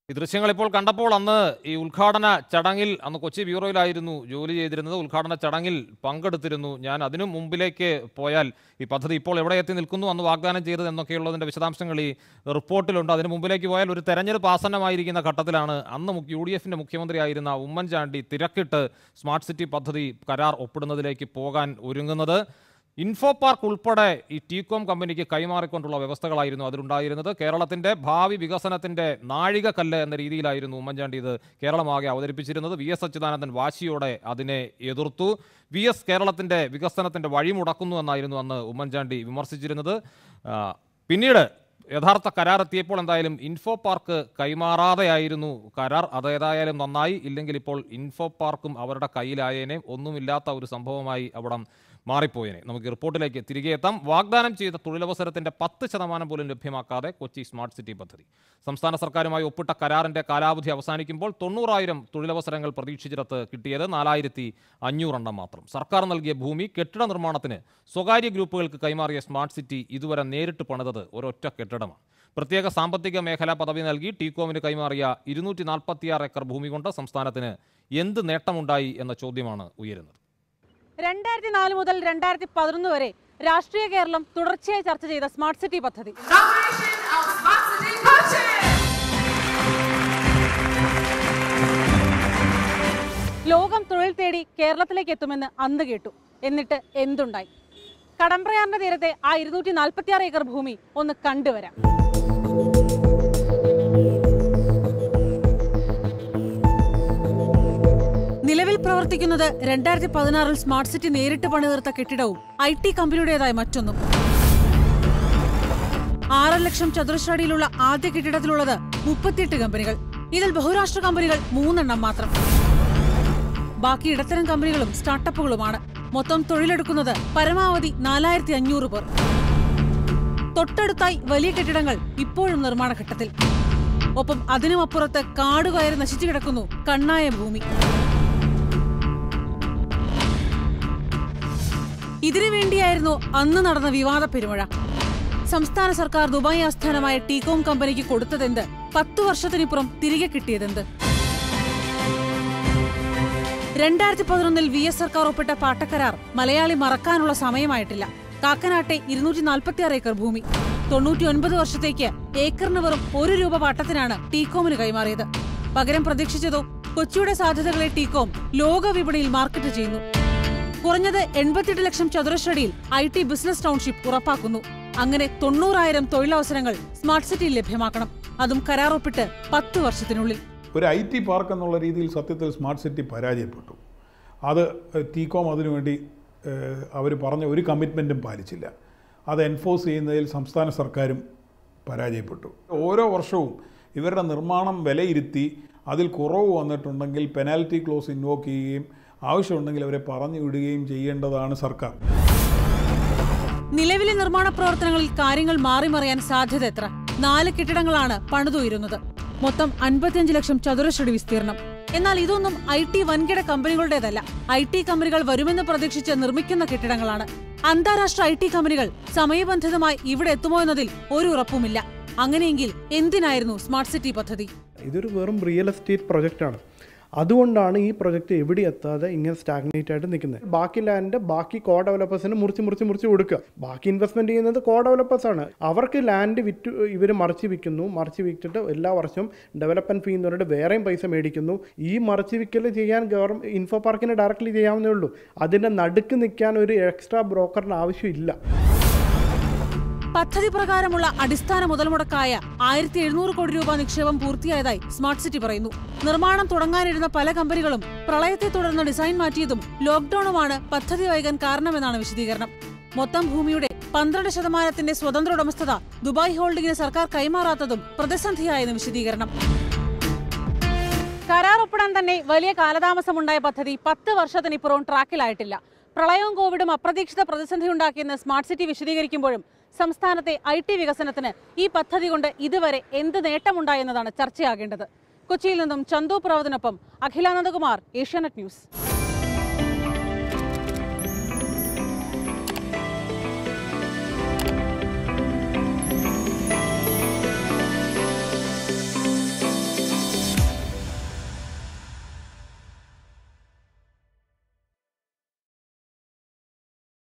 ഈ ദൃശ്യങ്ങൾ ഇപ്പോൾ കണ്ടപ്പോൾ അന്ന് ഈ ഉദ്ഘാടന ചടങ്ങിൽ അന്ന് കൊച്ചി ബ്യൂറോയിലായിരുന്നു ജോലി ചെയ്തിരുന്നത് ഉദ്ഘാടന ചടങ്ങിൽ പങ്കെടുത്തിരുന്നു ഞാൻ അതിനു മുമ്പിലേക്ക് പോയാൽ ഈ പദ്ധതി ഇപ്പോൾ എവിടെ എത്തി നിൽക്കുന്നു അന്ന് വാഗ്ദാനം ചെയ്തത് എന്നൊക്കെയുള്ളതിന്റെ വിശദാംശങ്ങൾ ഈ റിപ്പോർട്ടിലുണ്ട് അതിന് മുമ്പിലേക്ക് പോയാൽ ഒരു തെരഞ്ഞെടുപ്പ് ആസന്നമായിരിക്കുന്ന ഘട്ടത്തിലാണ് അന്ന് യു ഡി എഫിന്റെ മുഖ്യമന്ത്രിയായിരുന്ന ഉമ്മൻചാണ്ടി തിരക്കിട്ട് സ്മാർട്ട് സിറ്റി പദ്ധതി കരാർ ഒപ്പിടുന്നതിലേക്ക് പോകാൻ ഒരുങ്ങുന്നത് ഇൻഫോ പാർക്ക് ഉൾപ്പെടെ ഈ ടീകോം കമ്പനിക്ക് കൈമാറിക്കൊണ്ടുള്ള വ്യവസ്ഥകളായിരുന്നു അതിലുണ്ടായിരുന്നത് കേരളത്തിന്റെ ഭാവി വികസനത്തിന്റെ നാഴികക്കല്ല് എന്ന രീതിയിലായിരുന്നു ഉമ്മൻചാണ്ടി ഇത് കേരളമാകെ അവതരിപ്പിച്ചിരുന്നത് വി എസ് അച്യുതാനന്ദൻ വാശിയോടെ അതിനെ എതിർത്തു വി എസ് കേരളത്തിന്റെ വികസനത്തിന്റെ വഴിമുടക്കുന്നു എന്നായിരുന്നു അന്ന് ഉമ്മൻചാണ്ടി വിമർശിച്ചിരുന്നത് ആ, പിന്നീട് യഥാർത്ഥ കരാർ എത്തിയപ്പോൾ എന്തായാലും ഇൻഫോ പാർക്ക് കൈമാറാതെയായിരുന്നു കരാർ അത് ഏതായാലും നന്നായി ഇല്ലെങ്കിൽ ഇപ്പോൾ ഇൻഫോ പാർക്കും അവരുടെ കയ്യിലായേനെ ഒന്നുമില്ലാത്ത ഒരു സംഭവമായി അവിടം മാറിപ്പോയേനെ നമുക്ക് ഈ റിപ്പോർട്ടിലേക്ക് തിരികെ എത്താം വാഗ്ദാനം ചെയ്ത തൊഴിലവസരത്തിന്റെ പത്ത് ശതമാനം പോലും ലഭ്യമാക്കാതെ കൊച്ചി സ്മാർട്ട് സിറ്റി പദ്ധതി സംസ്ഥാന സർക്കാരുമായി ഒപ്പിട്ട കരാറിന്റെ കാലാവധി അവസാനിക്കുമ്പോൾ തൊണ്ണൂറായിരം തൊഴിലവസരങ്ങൾ പ്രതീക്ഷിച്ചിടത്ത് കിട്ടിയത് നാലായിരത്തി അഞ്ഞൂറെണ്ണം മാത്രം സർക്കാർ നൽകിയ ഭൂമി കെട്ടിട നിർമ്മാണത്തിന് സ്വകാര്യ ഗ്രൂപ്പുകൾക്ക് കൈമാറിയ സ്മാർട്ട് സിറ്റി ഇതുവരെ നേരിട്ട് പണിതത് ഒരൊറ്റ കെട്ടിടമാണ് പ്രത്യേക സാമ്പത്തിക മേഖലാ പദവി നൽകി ടീകോമിന് കൈമാറിയ ഇരുന്നൂറ്റി നാൽപ്പത്തിയാറ് ഏക്കർ ഭൂമി കൊണ്ട് സംസ്ഥാനത്തിന് എന്ത് നേട്ടമുണ്ടായി എന്ന ചോദ്യമാണ് ഉയരുന്നത് രണ്ടായിരത്തി നാല് മുതൽ രണ്ടായിരത്തി പതിനൊന്ന് വരെ രാഷ്ട്രീയ കേരളം തുടർച്ചയായി ചർച്ച ചെയ്ത സ്മാർട്ട് സിറ്റി പദ്ധതി Inauguration of Smart City Coaching! ലോകം തൊഴിൽ തേടി കേരളത്തിലേക്ക് എത്തുമെന്ന് അന്ന് കേട്ടു എന്നിട്ട് എന്തുണ്ടായി കടമ്പ്രയാറിന്റെ തീരത്തെ ആ ഇരുന്നൂറ്റി നാൽപ്പത്തി ആറ് ഏക്കർ ഭൂമി ഒന്ന് കണ്ടുവരാം നിലവിൽ പ്രവർത്തിക്കുന്നത് രണ്ടായിരത്തി പതിനാറിൽ സ്മാർട്ട് സിറ്റി നേരിട്ട് പണിതീർത്ത കെട്ടിടവും ഐ ടി കമ്പനിയുടേതായ മറ്റൊന്നും ആറ് ലക്ഷം ചതുരശ്രടിയിലുള്ള ആദ്യ കെട്ടിടത്തിലുള്ളത് മുപ്പത്തിയെട്ട് കമ്പനികൾ ഇതിൽ ബഹുരാഷ്ട്ര കമ്പനികൾ മൂന്നെണ്ണം മാത്രം ബാക്കി ഇടത്തരം കമ്പനികളും സ്റ്റാർട്ടപ്പുകളുമാണ് മൊത്തം തൊഴിലെടുക്കുന്നത് പരമാവധി നാലായിരത്തി അഞ്ഞൂറ് പേർ തൊട്ടടുത്തായി വലിയ കെട്ടിടങ്ങൾ ഇപ്പോഴും നിർമ്മാണ ഘട്ടത്തിൽ ഒപ്പം അതിനുമപ്പുറത്ത് കാടുകയറി നശിച്ചു കിടക്കുന്നു കണ്ണായ ഭൂമി ഇതിനു വേണ്ടിയായിരുന്നു അന്ന് നടന്ന വിവാദ പെരുമഴ സംസ്ഥാന സർക്കാർ ദുബായ് ആസ്ഥാനമായ ടീകോം കമ്പനിക്ക് കൊടുത്തതെന്ത് പത്തു വർഷത്തിനിപ്പുറം തിരികെ കിട്ടിയതെന്ത് രണ്ടായിരത്തി പതിനൊന്നിൽ വി എസ് സർക്കാർ ഒപ്പിട്ട പാട്ടക്കരാർ മലയാളി മറക്കാനുള്ള സമയമായിട്ടില്ല കാക്കനാട്ടെ ഇരുന്നൂറ്റി നാൽപ്പത്തി ആറ് ഏക്കർ ഭൂമി തൊണ്ണൂറ്റി ഒൻപത് വർഷത്തേക്ക് ഏക്കറിന് വെറും ഒരു രൂപ പാട്ടത്തിനാണ് ടീകോമിന് കൈമാറിയത് പകരം പ്രതീക്ഷിച്ചതോ കൊച്ചിയുടെ സാധ്യതകളെ ടീകോം ലോക വിപണിയിൽ മാർക്കറ്റ് ചെയ്യുന്നു കുറഞ്ഞത് എൺപത്തിയെട്ട് ലക്ഷം ചതുരശ്രടിയിൽ ഐ ടി ബിസിനസ് ടൗൺഷിപ്പ് ഉറപ്പാക്കുന്നു അങ്ങനെ തൊണ്ണൂറായിരം തൊഴിലവസരങ്ങൾ സ്മാർട്ട് സിറ്റിയിൽ ലഭ്യമാക്കണം അതും കരാർ ഒപ്പിട്ട് പത്ത് വർഷത്തിനുള്ളിൽ ഒരു ഐ ടി പാർക്ക് എന്നുള്ള രീതിയിൽ സത്യത്തിൽ സ്മാർട്ട് സിറ്റി പരാജയപ്പെട്ടു അത് ടീകോം അതിനുവേണ്ടി അവർ പറഞ്ഞ ഒരു കമ്മിറ്റ്മെൻറ്റും പാലിച്ചില്ല അത് എൻഫോഴ്സ് ചെയ്യുന്നതിൽ സംസ്ഥാന സർക്കാരും പരാജയപ്പെട്ടു ഓരോ വർഷവും ഇവരുടെ നിർമ്മാണം വിലയിരുത്തി അതിൽ കുറവ് വന്നിട്ടുണ്ടെങ്കിൽ പെനാൽറ്റി ക്ലോസ് ഇൻവോക്ക് ചെയ്യുകയും ആവശ്യമുണ്ടെങ്കിൽ അവരെ പറഞ്ഞു വിടുകയും ചെയ്യേണ്ടതാണ് സർക്കാർ നിലവിലെ നിർമ്മാണ പ്രവർത്തനങ്ങളിൽ കാര്യങ്ങൾ മാറിമറിയാൻ സാധ്യത എത്ര നാല് കെട്ടിടങ്ങളാണ് പണിതുയരുന്നത് മൊത്തം അൻപത്തിയഞ്ച് ലക്ഷം ചതുരശ്രടി വിസ്തീർണം എന്നാൽ ഇതൊന്നും ഐ ടി വൻകിട കമ്പനികളുടേതല്ല ഐ ടി കമ്പനികൾ വരുമെന്ന് പ്രതീക്ഷിച്ച് നിർമ്മിക്കുന്ന കെട്ടിടങ്ങളാണ് അന്താരാഷ്ട്ര ഐ ടി കമ്പനികൾ സമയബന്ധിതമായി ഇവിടെ എത്തുമോ എന്നതിൽ ഒരു ഉറപ്പുമില്ല അങ്ങനെയെങ്കിൽ എന്തിനായിരുന്നു സ്മാർട്ട് സിറ്റി പദ്ധതി ഇതൊരു വെറും റിയൽ എസ്റ്റേറ്റ് പ്രൊജക്റ്റാണ് അതുകൊണ്ടാണ് ഈ പ്രൊജക്റ്റ് എവിടെ എത്താതെ ഇങ്ങനെ സ്റ്റാഗ്നേറ്റ് ആയിട്ട് നിൽക്കുന്നത് ബാക്കി ലാൻഡ് ബാക്കി കോ ഡെവലപ്പേഴ്സിന് മുറിച്ച് മുറിച്ച് മുറിച്ച് കൊടുക്കുക ബാക്കി ഇൻവെസ്റ്റ്മെന്റ് ചെയ്യുന്നത് കോ ഡെവലപ്പേഴ്സാണ് അവർക്ക് ലാൻഡ് വിറ്റ് ഇവർ മറിച്ച് വിൽക്കുന്നു മറിച്ച് വിറ്റിട്ട് എല്ലാ വർഷവും ഡെവലപ്മെന്റ് ഫീ എന്ന് പറഞ്ഞിട്ട് വേറെയും പൈസ മേടിക്കുന്നു ഈ മറിച്ച് വിൽക്കൽ ചെയ്യാൻ ഗവൺമെന്റ് ഇൻഫോ പാർക്കിന് ഡയറക്റ്റ്ലി ചെയ്യാവുന്നേ ഉള്ളൂ അതിൻ്റെ നടുക്ക് നിൽക്കാൻ ഒരു എക്സ്ട്രാ ബ്രോക്കറിന് ആവശ്യമില്ല പദ്ധതി പ്രകാരമുള്ള അടിസ്ഥാന മുതൽ മുടക്കായ ആയിരത്തി എഴുന്നൂറ് കോടി രൂപ നിക്ഷേപം പൂർത്തിയായതായി സ്മാർട്ട് സിറ്റി പറയുന്നു നിർമ്മാണം തുടങ്ങാനിരുന്ന പല കമ്പനികളും പ്രളയത്തെ തുടർന്ന് ഡിസൈൻ മാറ്റിയതും ലോക്ഡൌണുമാണ് പദ്ധതി വൈകാൻ കാരണമെന്നാണ് വിശദീകരണം മൊത്തം ഭൂമിയുടെ പന്ത്രണ്ട് ശതമാനത്തിന്റെ സ്വതന്ത്ര ഉടമസ്ഥത ദുബായ് ഹോൾഡിംഗിന് സർക്കാർ കൈമാറാത്തതും പ്രതിസന്ധിയായെന്ന് വിശദീകരണം കരാർ ഒപ്പിടാൻ തന്നെ വലിയ കാലതാമസമുണ്ടായ പദ്ധതി പത്ത് വർഷത്തിനിപ്പുറവും ട്രാക്കിലായിട്ടില്ല പ്രളയവും കോവിഡും അപ്രതീക്ഷിത പ്രതിസന്ധി ഉണ്ടാക്കിയെന്ന് സ്മാർട്ട് സിറ്റി വിശദീകരിക്കുമ്പോഴും സംസ്ഥാനത്തെ ഐ ടി വികസനത്തിന് ഈ പദ്ധതി കൊണ്ട് ഇതുവരെ എന്ത് നേട്ടമുണ്ടായെന്നതാണ് ചർച്ചയാകേണ്ടത് കൊച്ചിയിൽ നിന്നും ചന്തു പ്രവതിനൊപ്പം അഖിലാനന്ദകുമാർ ഏഷ്യാനെറ്റ് ന്യൂസ്